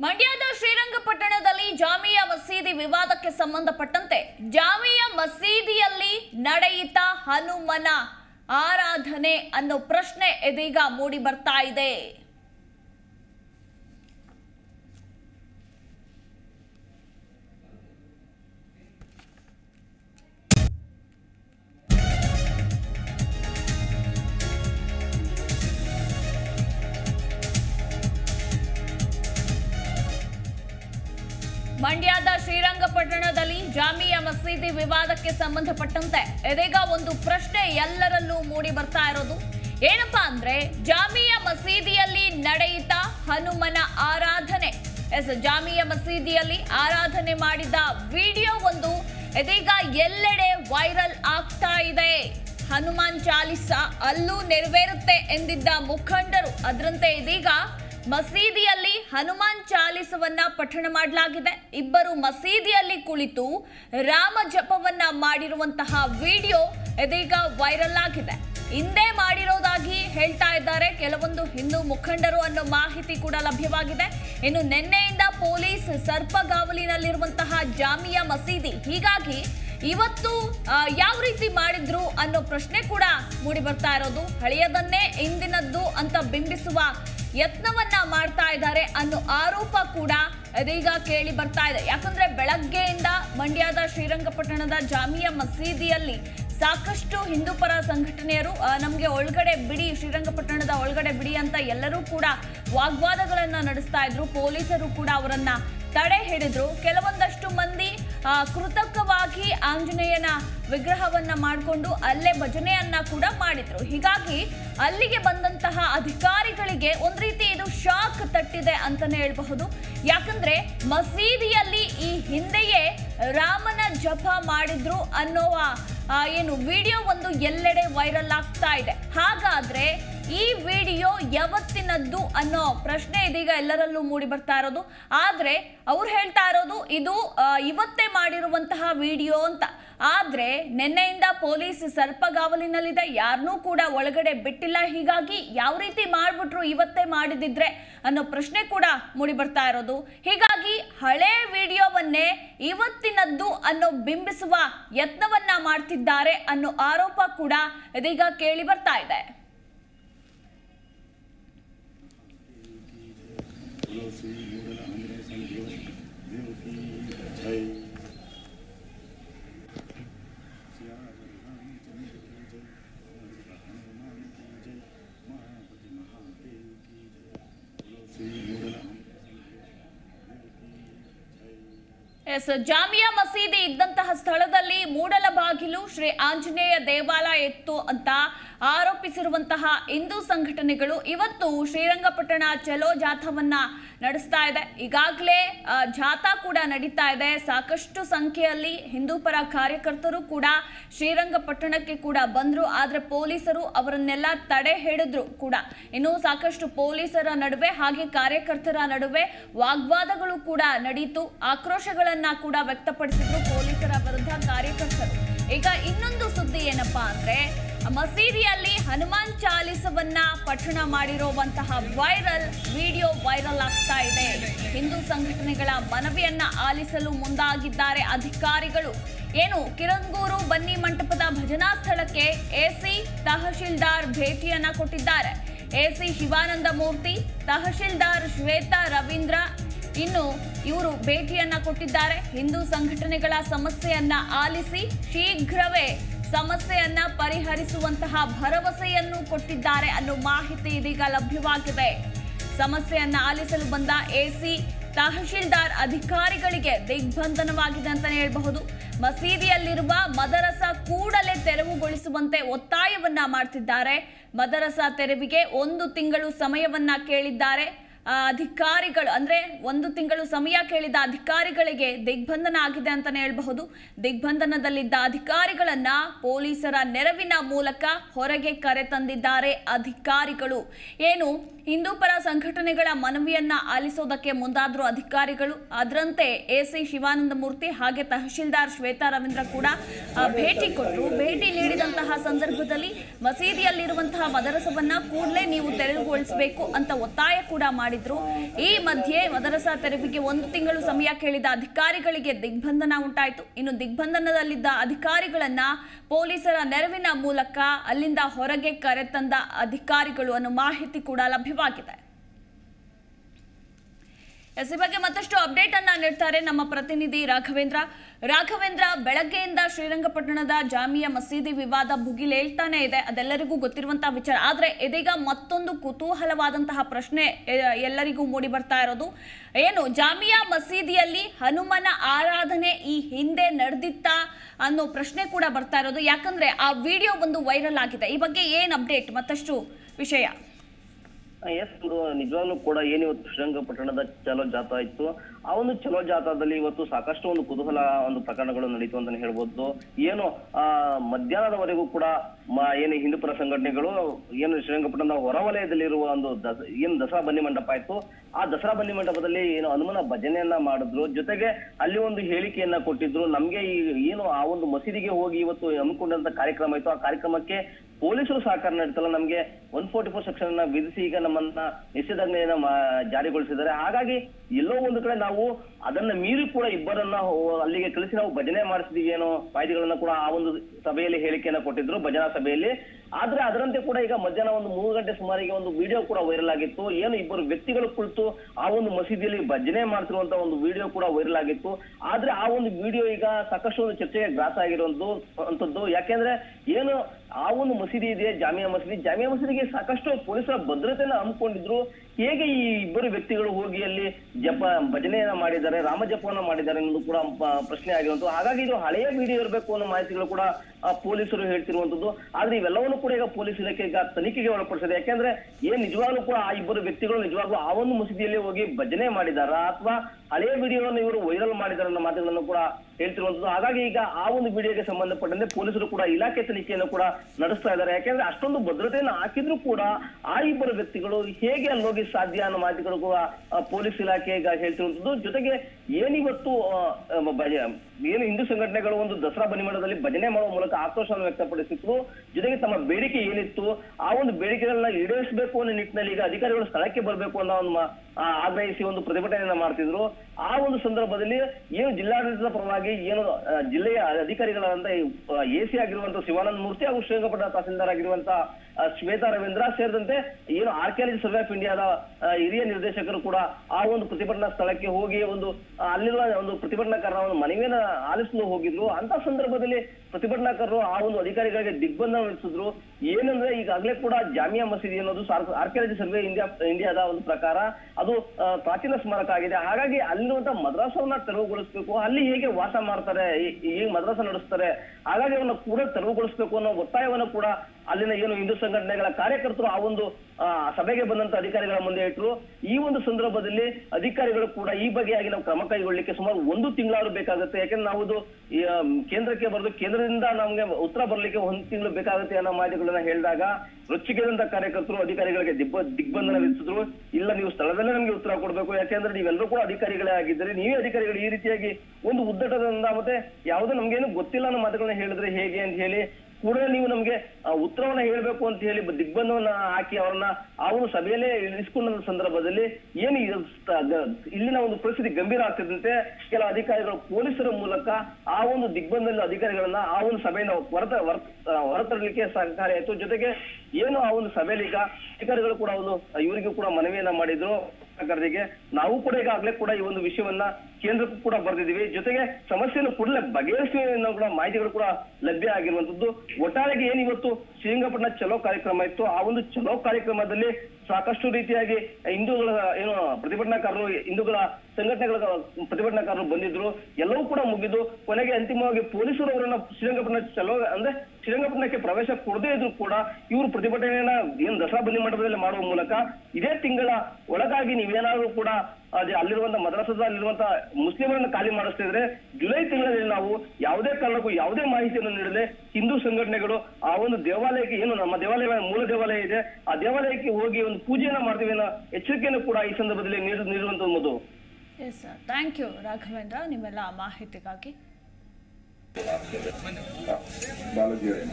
ಮಂಡ್ಯದ ಶ್ರೀರಂಗಪಟ್ಟಣದಲ್ಲಿ ಜಾಮಿಯಾ ಮಸೀದಿ ವಿವಾದಕ್ಕೆ ಸಂಬಂಧಪಟ್ಟಂತೆ ಜಾಮಿಯಾ ಮಸೀದಿಯಲ್ಲಿ ನಡೆಯಿತ ಹನುಮನ ಆರಾಧನೆ ಅನ್ನೋ ಪ್ರಶ್ನೆ ಇದೀಗ ಮೂಡಿ ಬರ್ತಾ ಇದೆ ಮಂಡ್ಯದ ಶ್ರೀರಂಗಪಟ್ಟಣದಲ್ಲಿ ಜಾಮಿಯಾ ಮಸೀದಿ ವಿವಾದಕ್ಕೆ ಸಂಬಂಧಪಟ್ಟಂತೆ ಇದೀಗ ಒಂದು ಪ್ರಶ್ನೆ ಎಲ್ಲರಲ್ಲೂ ಮೂಡಿ ಬರ್ತಾ ಇರೋದು ಏನಪ್ಪಾ ಅಂದ್ರೆ ಜಾಮಿಯಾ ಮಸೀದಿಯಲ್ಲಿ ನಡೆಯಿತ ಹನುಮನ ಆರಾಧನೆ ಎಸ್ ಜಾಮಿಯಾ ಮಸೀದಿಯಲ್ಲಿ ಆರಾಧನೆ ಮಾಡಿದ ವಿಡಿಯೋ ಒಂದು ಇದೀಗ ಎಲ್ಲೆಡೆ ವೈರಲ್ ಆಗ್ತಾ ಇದೆ ಹನುಮಾನ್ ಚಾಲಿಸ ಅಲ್ಲೂ ನೆರವೇರುತ್ತೆ ಎಂದಿದ್ದ ಮುಖಂಡರು ಅದರಂತೆ ಇದೀಗ ಮಸೀದಿಯಲ್ಲಿ ಹನುಮಾನ್ ಚಾಲಿಸವನ್ನ ಪಠಣ ಮಾಡಲಾಗಿದೆ ಇಬ್ಬರು ಮಸೀದಿಯಲ್ಲಿ ಕುಳಿತು ರಾಮ ಜಪವನ್ನ ಮಾಡಿರುವಂತಹ ವಿಡಿಯೋ ಇದೀಗ ವೈರಲ್ ಆಗಿದೆ ಹಿಂದೆ ಮಾಡಿರೋದಾಗಿ ಹೇಳ್ತಾ ಇದ್ದಾರೆ ಕೆಲವೊಂದು ಹಿಂದೂ ಮುಖಂಡರು ಅನ್ನೋ ಮಾಹಿತಿ ಕೂಡ ಲಭ್ಯವಾಗಿದೆ ಇನ್ನು ನಿನ್ನೆಯಿಂದ ಪೊಲೀಸ್ ಸರ್ಪಗಾವಲಿನಲ್ಲಿರುವಂತಹ ಜಾಮಿಯಾ ಮಸೀದಿ ಹೀಗಾಗಿ ಇವತ್ತು ಆ, ಯಾವ ರೀತಿ ಮಾಡಿದ್ರು ಅನ್ನೋ ಪ್ರಶ್ನೆ ಕೂಡ ಮೂಡಿ ಬರ್ತಾ ಇರೋದು ಹಳೆಯದನ್ನೇ ಇಂದಿನದ್ದು ಅಂತ ಬಿಂಬಿಸುವ ಯತ್ನವನ್ನ ಮಾಡ್ತಾ ಇದ್ದಾರೆ ಅನ್ನೋ ಆರೋಪ ಕೂಡ ಇದೀಗ ಕೇಳಿ ಬರ್ತಾ ಇದೆ ಯಾಕಂದ್ರೆ ಬೆಳಗ್ಗೆಯಿಂದ ಮಂಡ್ಯದ ಶ್ರೀರಂಗಪಟ್ಟಣದ ಜಾಮಿಯಾ ಮಸೀದಿಯಲ್ಲಿ ಸಾಕಷ್ಟು ಹಿಂದೂ ಪರ ಸಂಘಟನೆಯರು ಆ, ನಮ್ಗೆ ಒಳಗಡೆ ಬಿಡಿ ಶ್ರೀರಂಗಪಟ್ಟಣದ ಒಳಗಡೆ ಬಿಡಿ ಅಂತ ಎಲ್ಲರೂ ಕೂಡ ವಾಗ್ವಾದಗಳನ್ನ ನಡೆಸ್ತಾ ಇದ್ರು ಪೊಲೀಸರು ಕೂಡ ಅವರನ್ನ ತಡೆ ಹಿಡಿದ್ರು ಕೆಲವೊಂದಷ್ಟು ಮಂದಿ ಆ, ಕೃತಕವಾಗಿ ಆಂಜನೇಯನ ವಿಗ್ರಹವನ್ನ ಮಾಡಿಕೊಂಡು ಅಲ್ಲೇ ಭಜನೆಯನ್ನ ಕೂಡ ಮಾಡಿದ್ರು ಹೀಗಾಗಿ ಅಲ್ಲಿಗೆ ಬಂದಂತಹ ಅಧಿಕಾರಿಗಳಿಗೆ ಒಂದ್ ರೀತಿ ಇದು ಶಾಕ್ ತಟ್ಟಿದೆ ಅಂತಾನೆ ಹೇಳ್ಬಹುದು ಯಾಕಂದ್ರೆ ಮಸೀದಿಯಲ್ಲಿ ಈ ಹಿಂದೆಯೇ ರಾಮನ ಜಪ ಮಾಡಿದ್ರು ಅನ್ನೋ ಆ, ಏನು ವಿಡಿಯೋ ಒಂದು ಎಲ್ಲೆಡೆ ವೈರಲ್ ಆಗ್ತಾ ಇದೆ ಹಾಗಾದ್ರೆ ಈ ವಿಡಿಯೋ ಯಾವತ್ತಿನದ್ದು ಅನ್ನೋ ಪ್ರಶ್ನೆ ಇದೀಗ ಎಲ್ಲರಲ್ಲೂ ಮೂಡಿ ಬರ್ತಾ ಇರೋದು ಆದ್ರೆ ಅವ್ರು ಹೇಳ್ತಾ ಇರೋದು ಇದು ಆ, ಇವತ್ತೇ ಮಾಡಿರುವಂತಹ ವಿಡಿಯೋ ಅಂತ ಆದ್ರೆ ನಿನ್ನೆಯಿಂದ ಪೊಲೀಸ್ ಸರ್ಪಗಾವಲಿನಲ್ಲಿದೆ ಯಾರನ್ನೂ ಕೂಡ ಒಳಗಡೆ ಬಿಟ್ಟಿಲ್ಲ ಹೀಗಾಗಿ ಯಾವ ರೀತಿ ಮಾಡ್ಬಿಟ್ರು ಇವತ್ತೇ ಮಾಡಿದಿದ್ರೆ ಅನ್ನೋ ಪ್ರಶ್ನೆ ಕೂಡ ಮೂಡಿ ಬರ್ತಾ ಇರೋದು ಹೀಗಾಗಿ ಹಳೆ ವಿಡಿಯೋವನ್ನೇ ಇವತ್ತಿನದ್ದು ಅನ್ನೋ ಬಿಂಬಿಸುವ ಯತ್ನವನ್ನ ಮಾಡ್ತಿದ್ದಾರೆ ಅನ್ನೋ ಆರೋಪ ಕೂಡ ಇದೀಗ ಕೇಳಿ ಬರ್ತಾ ಇದೆ ತುಳಸಿ ಮೂಡಲ ಆಂಜನೇಯ ಸ್ವಾಮಿ ದೇವ ದೇವಕಿ ಜೈ ಸಿಯಾರಾಮಚಂದ್ರ ಕಿ ಜೈ ಹನುಮಾನ್ ಕಿ ಜೈ ಮಹಾಪತಿ ಮಹಾದೇವ್ ಕಿ ಜೈ ತುಳಸಿ ಮೂಡಲ ಆಂಜನೇಯ ಸ್ವಾಮಿ ದೇವಕಿ ಜೈ ಎಸ್ ಜಾಮಿಯಾ ಮಸೀದಿ ಇದ್ದಂತಹ ಸ್ಥಳದಲ್ಲಿ ಮೂಡಲ ಬಾಗಿಲು ಶ್ರೀ ಆಂಜನೇಯ ದೇವಾಲಯ ಇತ್ತು ಅಂತ ಆರೋಪಿಸಿರುವಂತಹ ಹಿಂದೂ ಸಂಘಟನೆಗಳು ಇವತ್ತು ಶ್ರೀರಂಗಪಟ್ಟಣ ಚಲೋ ಜಾಥಾವನ್ನ ನಡೆಸ್ತಾ ಇದೆ ಈಗಾಗಲೇ ಆ, ಜಾಥಾ ಕೂಡ ನಡೀತಾ ಇದೆ ಸಾಕಷ್ಟು ಸಂಖ್ಯೆಯಲ್ಲಿ ಹಿಂದೂ ಪರ ಕಾರ್ಯಕರ್ತರು ಕೂಡ ಶ್ರೀರಂಗಪಟ್ಟಣಕ್ಕೆ ಕೂಡ ಬಂದ್ರು ಆದ್ರೆ ಪೊಲೀಸರು ಅವರನ್ನೆಲ್ಲ ತಡೆ ಹಿಡಿದ್ರು ಕೂಡ ಇನ್ನು ಸಾಕಷ್ಟು ಪೊಲೀಸರ ನಡುವೆ ಹಾಗೆ ಕಾರ್ಯಕರ್ತರ ನಡುವೆ ವಾಗ್ವಾದಗಳು ಕೂಡ ನಡೀತು ಆಕ್ರೋಶಗಳನ್ನ ಕೂಡ ವ್ಯಕ್ತಪಡಿಸಿದ್ರು ಪೊಲೀಸರ ವಿರುದ್ಧ ಕಾರ್ಯಕರ್ತರು ಈಗ ಇನ್ನೊಂದು ಸುದ್ದಿ ಏನಪ್ಪಾ ಅಂದ್ರೆ ಮಸೀದಿಯಲ್ಲಿ ಹನುಮಾನ್ ಚಾಲಿಸವನ್ನ ಪಠಣ ಮಾಡಿರುವಂತಹ ವೈರಲ್ ವಿಡಿಯೋ ವೈರಲ್ ಆಗ್ತಾ ಇದೆ ಹಿಂದೂ ಸಂಘಟನೆಗಳ ಮನವಿಯನ್ನ ಆಲಿಸಲು ಮುಂದಾಗಿದ್ದಾರೆ ಅಧಿಕಾರಿಗಳು ಏನು ಕಿರಂಗೂರು ಬನ್ನಿ ಮಂಟಪದ ಭಜನಾ ಸ್ಥಳಕ್ಕೆ ಎಸಿ ತಹಶೀಲ್ದಾರ್ ಭೇಟಿಯನ್ನ ಕೊಟ್ಟಿದ್ದಾರೆ ಎಸಿ ಶಿವಾನಂದ ಮೂರ್ತಿ ತಹಶೀಲ್ದಾರ್ ಶ್ವೇತಾ ರವೀಂದ್ರ ಇನ್ನು ಇವರು ಭೇಟಿಯನ್ನ ಕೊಟ್ಟಿದ್ದಾರೆ ಹಿಂದೂ ಸಂಘಟನೆಗಳ ಸಮಸ್ಯೆಯನ್ನ ಆಲಿಸಿ ಶೀಘ್ರವೇ ಸಮಸ್ಯೆಯನ್ನ ಪರಿಹರಿಸುವಂತಹ ಭರವಸೆಯನ್ನು ಕೊಟ್ಟಿದ್ದಾರೆ ಅನ್ನೋ ಮಾಹಿತಿ ಇದೀಗ ಲಭ್ಯವಾಗಿದೆ ಸಮಸ್ಯೆಯನ್ನ ಆಲಿಸಲು ಬಂದ ಎಸಿ ತಹಶೀಲ್ದಾರ್ ಅಧಿಕಾರಿಗಳಿಗೆ ದಿಗ್ಬಂಧನವಾಗಿದೆ ಅಂತಾನೆ ಹೇಳಬಹುದು ಮಸೀದಿಯಲ್ಲಿರುವ ಮದರಸ ಕೂಡಲೇ ತೆರವುಗೊಳಿಸುವಂತೆ ಒತ್ತಾಯವನ್ನ ಮಾಡ್ತಿದ್ದಾರೆ ಮದರಸ ತೆರವಿಗೆ ಒಂದು ತಿಂಗಳು ಸಮಯವನ್ನ ಕೇಳಿದ್ದಾರೆ ಆ, ಅಧಿಕಾರಿಗಳು ಅಂದ್ರೆ ಒಂದು ತಿಂಗಳು ಸಮಯ ಕೇಳಿದ ಅಧಿಕಾರಿಗಳಿಗೆ ದಿಗ್ಬಂಧನ ಆಗಿದೆ ಅಂತಾನೆ ಹೇಳಬಹುದು ದಿಗ್ಬಂಧನದಲ್ಲಿದ್ದ ಅಧಿಕಾರಿಗಳನ್ನ ಪೊಲೀಸರ ನೆರವಿನ ಮೂಲಕ ಹೊರಗೆ ಕರೆತಂದಿದ್ದಾರೆ ಅಧಿಕಾರಿಗಳು ಏನು ಹಿಂದೂ ಪರ ಸಂಘಟನೆಗಳ ಮನವಿಯನ್ನ ಆಲಿಸೋದಕ್ಕೆ ಮುಂದಾದ್ರು ಅಧಿಕಾರಿಗಳು ಅದರಂತೆ ಎಸಿ ಶಿವಾನಂದ ಮೂರ್ತಿ ಹಾಗೆ ತಹಶೀಲ್ದಾರ್ ಶ್ವೇತಾ ರವೀಂದ್ರ ಕೂಡ ಆ, ಭೇಟಿ ಕೊಟ್ಟರು ಭೇಟಿ ನೀಡಿದಂತಹ ಸಂದರ್ಭದಲ್ಲಿ ಮಸೀದಿಯಲ್ಲಿರುವಂತಹ ಮದರಸವನ್ನ ಕೂಡಲೇ ನೀವು ತೆರವುಗೊಳಿಸಬೇಕು ಅಂತ ಒತ್ತಾಯ ಕೂಡ ಮಾಡಿದ್ರು ಈ ಮಧ್ಯೆ ಮದರಸ ತೆರವಿಗೆ ಒಂದು ತಿಂಗಳು ಸಮಯ ಕೇಳಿದ ಅಧಿಕಾರಿಗಳಿಗೆ ದಿಗ್ಬಂಧನ ಉಂಟಾಯಿತು ಇನ್ನು ದಿಗ್ಬಂಧನದಲ್ಲಿದ್ದ ಅಧಿಕಾರಿಗಳನ್ನ ಪೊಲೀಸರ ನೆರವಿನ ಮೂಲಕ ಅಲ್ಲಿಂದ ಹೊರಗೆ ಕರೆತಂದ ಅಧಿಕಾರಿಗಳು ಅನ್ನೋ ಮಾಹಿತಿ ಕೂಡ ಲಭ್ಯವಾಗಿದೆ ಎಸ್ ಈ ಬಗ್ಗೆ ಮತ್ತಷ್ಟು ಅಪ್ಡೇಟ್ ಅನ್ನ ನೀಡ್ತಾರೆ ನಮ್ಮ ಪ್ರತಿನಿಧಿ ರಾಘವೇಂದ್ರ ರಾಘವೇಂದ್ರ ಬೆಳಗ್ಗೆಯಿಂದ ಶ್ರೀರಂಗಪಟ್ಟಣದ ಜಾಮಿಯಾ ಮಸೀದಿ ವಿವಾದ ಭುಗಿಲೇಳ್ತಾನೆ ಇದೆ ಅದೆಲ್ಲರಿಗೂ ಗೊತ್ತಿರುವಂತಹ ವಿಚಾರ ಆದ್ರೆ ಇದೀಗ ಮತ್ತೊಂದು ಕುತೂಹಲವಾದಂತಹ ಪ್ರಶ್ನೆ ಎ- ಎಲ್ಲರಿಗೂ ಮೂಡಿ ಬರ್ತಾ ಇರೋದು ಏನು ಜಾಮಿಯಾ ಮಸೀದಿಯಲ್ಲಿ ಹನುಮನ ಆರಾಧನೆ ಈ ಹಿಂದೆ ನಡೆದಿತ್ತಾ ಅನ್ನೋ ಪ್ರಶ್ನೆ ಕೂಡ ಬರ್ತಾ ಇರೋದು ಯಾಕಂದ್ರೆ ಆ ವಿಡಿಯೋ ಒಂದು ವೈರಲ್ ಆಗಿದೆ ಈ ಬಗ್ಗೆ ಏನ್ ಅಪ್ಡೇಟ್ ಮತ್ತಷ್ಟು ವಿಷಯ ಎಸ್ ಗುರು ನಿಜವಾಗ್ಲೂ ಕೂಡ ಏನಿವತ್ತು ಶ್ರೀರಂಗಪಟ್ಟಣದ ಚಲೋ ಜಾಥಾ ಇತ್ತು ಆ ಒಂದು ಚಲೋ ಜಾಥಾದಲ್ಲಿ ಇವತ್ತು ಸಾಕಷ್ಟು ಒಂದು ಕುತೂಹಲ ಒಂದು ಪ್ರಕರಣಗಳು ನಡೀತು ಅಂತಾನೆ ಹೇಳ್ಬೋದು ಏನು ಆ ಮಧ್ಯಾಹ್ನದವರೆಗೂ ಕೂಡ ಮ- ಏನು ಹಿಂದೂ ಪರ ಸಂಘಟನೆಗಳು ಏನು ಶ್ರೀರಂಗಪಟ್ಟಣದ ಹೊರವಲಯದಲ್ಲಿರುವ ಒಂದು ದಸ ಏನು ದಸರಾ ಬನ್ನಿ ಮಂಟಪ ಆಯ್ತು ಆ ದಸರಾ ಬನ್ನಿ ಮಂಟಪದಲ್ಲಿ ಏನು ಹನುಮನ ಭಜನೆಯನ್ನ ಮಾಡಿದ್ರು ಜೊತೆಗೆ ಅಲ್ಲಿ ಒಂದು ಹೇಳಿಕೆಯನ್ನ ಕೊಟ್ಟಿದ್ರು ನಮ್ಗೆ ಈ ಏನು ಆ ಒಂದು ಮಸೀದಿಗೆ ಹೋಗಿ ಇವತ್ತು ಹಮ್ಮಿಕೊಂಡಂತ ಕಾರ್ಯಕ್ರಮ ಇತ್ತು ಆ ಕಾರ್ಯಕ್ರಮಕ್ಕೆ ಪೊಲೀಸರು ಸಹಕಾರ ನೀಡ್ತಲ್ಲ ನಮ್ಗೆ ಒನ್ ಫೋರ್ಟಿ ಫೋರ್ ಸೆಕ್ಷನ್ ಅನ್ನ ವಿಧಿಸಿ ಈಗ ನಮ್ಮನ್ನ ನಿಷೇಧಾಜ್ಞೆಯನ್ನ ಮಾ- ಜಾರಿಗೊಳಿಸಿದ್ದಾರೆ ಹಾಗಾಗಿ ಎಲ್ಲೋ ಒಂದು ಕಡೆ ನಾವು ಅದನ್ನ ಮೀರಿ ಕೂಡ ಇಬ್ಬರನ್ನ ಹೋ- ಅಲ್ಲಿಗೆ ಕಳಿಸಿ ನಾವು ಭಜನೆ ಮಾಡಿಸಿದೀವಿ ಏನೋ ಮಾಹಿತಿಗಳನ್ನ ಕೂಡ ಆ ಒಂದು ಸಭೆಯಲ್ಲಿ ಹೇಳಿಕೆಯನ್ನ ಕೊಟ್ಟಿದ್ರು ಭಜನಾ ಸಭೆಯಲ್ಲಿ ಆದ್ರೆ ಅದರಂತೆ ಕೂಡ ಈಗ ಮಧ್ಯಾಹ್ನ ಒಂದು ಮೂರು ಗಂಟೆ ಸುಮಾರಿಗೆ ಒಂದು ವಿಡಿಯೋ ಕೂಡ ವೈರಲ್ ಆಗಿತ್ತು ಏನು ಇಬ್ಬರು ವ್ಯಕ್ತಿಗಳು ಕುಳಿತು ಆ ಒಂದು ಮಸೀದಿಯಲ್ಲಿ ಭಜನೆ ಮಾಡ್ತಿರುವಂತ ಒಂದು ವಿಡಿಯೋ ಕೂಡ ವೈರಲ್ ಆಗಿತ್ತು ಆದ್ರೆ ಆ ಒಂದು ವಿಡಿಯೋ ಈಗ ಸಾಕಷ್ಟು ಒಂದು ಚರ್ಚೆಗೆ ಗ್ರಾಸ ಆಗಿರುವಂತದ್ದು ಅಂತದ್ದು ಯಾಕೆಂದ್ರೆ ಏನು ಆ ಒಂದು ಮಸೀದಿ ಇದೆ ಜಾಮಿಯಾ ಮಸೀದಿ ಜಾಮಿಯಾ ಮಸೀದಿಗೆ ಸಾಕಷ್ಟು ಪೊಲೀಸರ ಭದ್ರತೆಯನ್ನ ಹಮ್ಮಿಕೊಂಡಿದ್ರು ಹೇಗೆ ಈ ಇಬ್ಬರು ವ್ಯಕ್ತಿಗಳು ಹೋಗಿ ಅಲ್ಲಿ ಜಪ ಭಜನೆಯನ್ನ ಮಾಡಿದ್ದಾರೆ ರಾಮ ಜಪವನ್ನ ಮಾಡಿದ್ದಾರೆ ಅನ್ನೋದು ಕೂಡ ಪ- ಪ್ರಶ್ನೆ ಆಗಿರುವಂತದ್ದು ಹಾಗಾಗಿ ಇದು ಹಳೆಯ ವಿಡಿಯೋ ಇರಬೇಕು ಅನ್ನೋ ಮಾಹಿತಿಗಳು ಕೂಡ ಆ, ಪೊಲೀಸರು ಹೇಳ್ತಿರುವಂತದ್ದು ಆದ್ರೆ ಇವೆಲ್ಲವನ್ನು ಕೂಡ ಈಗ ಪೊಲೀಸ್ ಇಲಾಖೆ ಈಗ ತನಿಖೆಗೆ ಒಳಪಡಿಸಿದೆ ಯಾಕೆಂದ್ರೆ ಏನ್ ನಿಜವಾಗ್ಲೂ ಕೂಡ ಆ ಇಬ್ಬರು ವ್ಯಕ್ತಿಗಳು ನಿಜವಾಗ್ಲೂ ಆ ಒಂದು ಮಸೀದಿಯಲ್ಲಿ ಹೋಗಿ ಭಜನೆ ಮಾಡಿದಾರಾ ಅಥವಾ ಹಳೆಯ ವಿಡಿಯೋವನ್ನು ಇವರು ವೈರಲ್ ಮಾಡಿದಾರ ಅನ್ನೋ ಮಾತುಗಳನ್ನು ಕೂಡ ಹೇಳ್ತಿರುವಂತದ್ದು ಹಾಗಾಗಿ ಈಗ ಆ ಒಂದು ವಿಡಿಯೋಗೆ ಸಂಬಂಧಪಟ್ಟಂತೆ ಪೊಲೀಸರು ಕೂಡ ಇಲಾಖೆ ತನಿಖೆಯನ್ನು ಕೂಡ ನಡೆಸ್ತಾ ಇದ್ದಾರೆ ಯಾಕೆಂದ್ರೆ ಅಷ್ಟೊಂದು ಭದ್ರತೆಯನ್ನು ಹಾಕಿದ್ರು ಕೂಡ ಆ ಇಬ್ಬರು ವ್ಯಕ್ತಿಗಳು ಹೇಗೆ ಅಲ್ಲಿ ಹೋಗಿ ಸಾಧ್ಯ ಅನ್ನೋ ಮಾಹಿತಿಗಳು ಕೂಡ ಆ, ಪೊಲೀಸ್ ಇಲಾಖೆ ಈಗ ಹೇಳ್ತಿರುವಂತದ್ದು ಜೊತೆಗೆ ಏನಿವತ್ತು ಆ, ಆ, ಭಜ- ಏನು ಹಿಂದೂ ಸಂಘಟನೆಗಳು ಒಂದು ದಸರಾ ಬನ್ನಿಮಠದಲ್ಲಿ ಭಜನೆ ಮಾಡುವ ಮೂಲಕ ಆಕ್ರೋಶವನ್ನು ವ್ಯಕ್ತಪಡಿಸಿದ್ರು ಜೊತೆಗೆ ತಮ್ಮ ಬೇಡಿಕೆ ಏನಿತ್ತು ಆ ಒಂದು ಬೇಡಿಕೆಗಳನ್ನ ಈಡೇರಿಸಬೇಕು ಅನ್ನೋ ನಿಟ್ಟಿನಲ್ಲಿ ಈಗ ಅಧಿಕಾರಿಗಳು ಸ್ಥಳಕ್ಕೆ ಬರಬೇಕು ಅನ್ನೋ ಒಂದು ಮ- ಆ, ಆಗ್ರಹಿಸಿ ಒಂದು ಪ್ರತಿಭಟನೆಯನ್ನ ಮಾಡ್ತಿದ್ರು ಆ ಒಂದು ಸಂದರ್ಭದಲ್ಲಿ ಏನು ಜಿಲ್ಲಾಡಳಿತದ ಪರವಾಗಿ ಏನು ಆ, ಜಿಲ್ಲೆಯ ಅಧಿಕಾರಿಗಳಾದಂತ ಎ ಸಿ ಆಗಿರುವಂತ ಶಿವಾನಂದ ಮೂರ್ತಿ ಹಾಗೂ ಶ್ರೀರಂಗಪಟ್ಟಣ ತಹಸೀಲ್ದಾರ್ ಆಗಿರುವಂತ ಆ, ಶ್ವೇತಾ ರವೀಂದ್ರ ಸೇರಿದಂತೆ ಏನು ಆರ್ಕಿಯಾಲಜಿ ಸರ್ವೆ ಆಫ್ ಇಂಡಿಯಾದ ಆ, ಹಿರಿಯ ನಿರ್ದೇಶಕರು ಕೂಡ ಆ ಒಂದು ಪ್ರತಿಭಟನಾ ಸ್ಥಳಕ್ಕೆ ಹೋಗಿ ಒಂದು ಆ, ಅಲ್ಲಿರುವ ಒಂದು ಪ್ರತಿಭಟನಾಕಾರರ ಒಂದು ಮನವಿಯನ್ನ ಆಲಿಸಲು ಹೋಗಿದ್ರು ಅಂತ ಸಂದರ್ಭದಲ್ಲಿ ಪ್ರತಿಭಟನಾಕಾರರು ಆ ಒಂದು ಅಧಿಕಾರಿಗಳಿಗೆ ದಿಗ್ಬಂಧನ ವಿಧಿಸಿದ್ರು ಏನಂದ್ರೆ ಈಗಾಗಲೇ ಕೂಡ ಜಾಮಿಯಾ ಮಸೀದಿ ಅನ್ನೋದು ಆರ್ಕಿಯಾಲಜಿ ಸರ್ವೆ ಇಂಡಿಯಾ ಇಂಡಿಯಾದ ಒಂದು ಪ್ರಕಾರ ಅದು ಆ, ಪ್ರಾಚೀನ ಸ್ಮಾರಕ ಆಗಿದೆ ಹಾಗಾಗಿ ಅಲ್ಲಿರುವಂತ ಮದ್ರಾಸವನ್ನ ತೆರವುಗೊಳಿಸಬೇಕು ಅಲ್ಲಿ ಹೇಗೆ ವಾಸ ಮಾಡ್ತಾರೆ ಈ- ಈ ಮದ್ರಾಸ ನಡೆಸ್ತಾರೆ ಹಾಗಾಗಿ ಅವನ್ನ ಕೂಡ ತೆರವುಗೊಳಿಸಬೇಕು ಅನ್ನೋ ಒತ್ತಾಯವನ್ನು ಕೂಡ ಅಲ್ಲಿನ ಏನು ಹಿಂದೂ ಸಂಘಟನೆಗಳ ಕಾರ್ಯಕರ್ತರು ಆ ಒಂದು ಆ, ಸಭೆಗೆ ಬಂದಂತ ಅಧಿಕಾರಿಗಳ ಮುಂದೆ ಇಟ್ಟರು ಈ ಒಂದು ಸಂದರ್ಭದಲ್ಲಿ ಅಧಿಕಾರಿಗಳು ಕೂಡ ಈ ಬಗೆಯಾಗಿ ನಾವು ಕ್ರಮ ಕೈಗೊಳ್ಳಿಕ್ಕೆ ಸುಮಾರು ಒಂದು ತಿಂಗಳಾದ್ರೂ ಬೇಕಾಗುತ್ತೆ ಯಾಕಂದ್ರೆ ನಾವು ಇದು, ಈ, ಆ, ಕೇಂದ್ರಕ್ಕೆ ಬರೆದು ಕೇಂದ್ರದಿಂದ ನಮ್ಗೆ ಉತ್ತರ ಬರ್ಲಿಕ್ಕೆ ಒಂದು ತಿಂಗಳು ಬೇಕಾಗುತ್ತೆ ಅನ್ನೋ ಮಾಹಿತಿಗಳನ್ನ ಹೇಳಿದಾಗ ರೊಚ್ಚಿಗೆದಂತ ಕಾರ್ಯಕರ್ತರು ಅಧಿಕಾರಿಗಳಿಗೆ ದಿಬ್ಬ ದಿಗ್ಬಂಧನ ವಿಧಿಸಿದ್ರು ಇಲ್ಲ ನೀವು ಸ್ಥಳದಲ್ಲೇ ನಮ್ಗೆ ಉತ್ತರ ಕೊಡ್ಬೇಕು ಯಾಕೆಂದ್ರೆ ನೀವೆಲ್ಲರೂ ಕೂಡ ಅಧಿಕಾರಿಗಳೇ ಆಗಿದ್ದೀರಿ ನೀವೇ ಅಧಿಕಾರಿಗಳು ಈ ರೀತಿಯಾಗಿ ಒಂದು ಉದ್ದಟದಿಂದ ಮತ್ತೆ ಯಾವುದೋ ನಮ್ಗೇನು ಗೊತ್ತಿಲ್ಲ ಅನ್ನೋ ಮಾತುಗಳನ್ನ ಹೇಳಿದ್ರೆ ಹೇಗೆ ಅಂತ ಹೇಳಿ ಕೂಡಲೇ ನೀವು ನಮ್ಗೆ ಆ, ಉತ್ತರವನ್ನ ಹೇಳ್ಬೇಕು ಅಂತ ಹೇಳಿ ಬ- ದಿಗ್ಬಂಧವನ್ನ ಹಾಕಿ ಅವರನ್ನ ಆ ಒಂದು ಸಭೆಯಲ್ಲೇ ಇಳಿಸ್ಕೊಂಡ ಸಂದರ್ಭದಲ್ಲಿ ಏನು ಇದು ತ- ಗ- ಇಲ್ಲಿನ ಒಂದು ಪರಿಸ್ಥಿತಿ ಗಂಭೀರ ಆಗ್ತಿದ್ದಂತೆ ಕೆಲ ಅಧಿಕಾರಿಗಳು ಪೊಲೀಸರ ಮೂಲಕ ಆ ಒಂದು ದಿಗ್ಬಂಧನ ಅಧಿಕಾರಿಗಳನ್ನ ಆ ಒಂದು ಸಭೆಯಿಂದ ಹೊರತ ಹೊರ- ಆ, ಹೊರತರಲಿಕ್ಕೆ ಸಹಕಾರಿ ಆಯ್ತು ಜೊತೆಗೆ ಏನು ಆ ಒಂದು ಸಭೆಯಲ್ಲಿ ಈಗ ಅಧಿಕಾರಿಗಳು ಕೂಡ ಒಂದು ಇವರಿಗೂ ಕೂಡ ಮನವಿಯನ್ನ ಮಾಡಿದ್ರು ಸರ್ಕಾರರಿಗೆ ನಾವು ಕೂಡ ಈಗಾಗಲೇ ಕೂಡ ಈ ಒಂದು ವಿಷಯವನ್ನ ಕೇಂದ್ರಕ್ಕೂ ಕೂಡ ಬರೆದಿದ್ದೀವಿ ಜೊತೆಗೆ ಸಮಸ್ಯೆಯನ್ನು ಕೂಡಲೇ ಬಗೆಹರಿಸುವ ಅನ್ನೋ ಕೂಡ ಮಾಹಿತಿಗಳು ಕೂಡ ಲಭ್ಯ ಆಗಿರುವಂತದ್ದು ಒಟ್ಟಾರೆಗೆ ಏನ್ ಇವತ್ತು ಶ್ರೀರಂಗಪಟ್ಟಣ ಚಲೋ ಕಾರ್ಯಕ್ರಮ ಇತ್ತು ಆ ಒಂದು ಚಲೋ ಕಾರ್ಯಕ್ರಮದಲ್ಲಿ ಸಾಕಷ್ಟು ರೀತಿಯಾಗಿ ಹಿಂದೂಗಳ ಏನು ಪ್ರತಿಭಟನಾಕಾರರು ಹಿಂದೂಗಳ ಸಂಘಟನೆಗಳ ಪ್ರತಿಭಟನಾಕಾರರು ಬಂದಿದ್ರು ಎಲ್ಲವೂ ಕೂಡ ಮುಗಿದು ಕೊನೆಗೆ ಅಂತಿಮವಾಗಿ ಪೊಲೀಸರು ಅವರನ್ನ ಶ್ರೀರಂಗಪಟ್ಟಣ ಚಲೋ ಅಂದ್ರೆ ಶ್ರೀರಂಗಪಟ್ಟಣಕ್ಕೆ ಪ್ರವೇಶ ಕೊಡದೇ ಇದ್ರು ಕೂಡ ಇವರು ಪ್ರತಿಭಟನೆಯನ್ನ ಏನು ದಸರಾ ಬನ್ನಿ ಮಂಟಪದಲ್ಲಿ ಮಾಡುವ ಮೂಲಕ ಇದೇ ತಿಂಗಳ ಒಳಗಾಗಿ ನೀವೇನಾದ್ರೂ ಕೂಡ ಅದೇ ಅಲ್ಲಿರುವಂತ ಮದ್ರಸದ ಅಲ್ಲಿರುವಂತ ಮುಸ್ಲಿಮರನ್ನ ಖಾಲಿ ಮಾಡಿಸ್ತಿದ್ರೆ ಜುಲೈ ತಿಂಗಳಲ್ಲಿ ನಾವು ಯಾವುದೇ ಕಾರಣಕ್ಕೂ ಯಾವುದೇ ಮಾಹಿತಿಯನ್ನು ನೀಡದೆ ಹಿಂದೂ ಸಂಘಟನೆಗಳು ಆ ಒಂದು ದೇವಾಲಯಕ್ಕೆ ಏನು ನಮ್ಮ ದೇವಾಲಯ ಮೂಲ ದೇವಾಲಯ ಇದೆ ಆ ದೇವಾಲಯಕ್ಕೆ ಹೋಗಿ ಒಂದು ಪೂಜೆಯನ್ನ ಮಾಡ್ತೀವಿ ಅನ್ನೋ ಎಚ್ಚರಿಕೆಯನ್ನು ಕೂಡ ಈ ಸಂದರ್ಭದಲ್ಲಿ ನೀಡ ನೀಡುವಂತ Madhu S sir thank you Raghavendra ನಿಮ್ಮೆಲ್ಲ ಮಾಹಿತಿಗಾಗಿ ಬಾಲಾಜಿ ಅವರೇ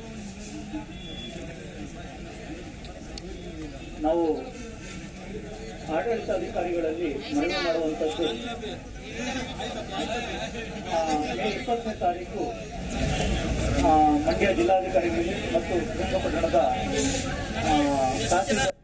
ನಾವು ಆಡಳಿತಾಧಿಕಾರಿಗಳಲ್ಲಿ ಮನವಿ ಮಾಡುವಂಥದ್ದು ಆ, ಮೇ ಇಪ್ಪತ್ತನೇ ತಾರೀಕು ಆ, ಮಂಡ್ಯ ಜಿಲ್ಲಾಧಿಕಾರಿಗಳಿಗೆ ಮತ್ತು ಶ್ರೀರಂಗಪಟ್ಟಣದ ಆ, ತಹಸೀಲ್ದಾರ್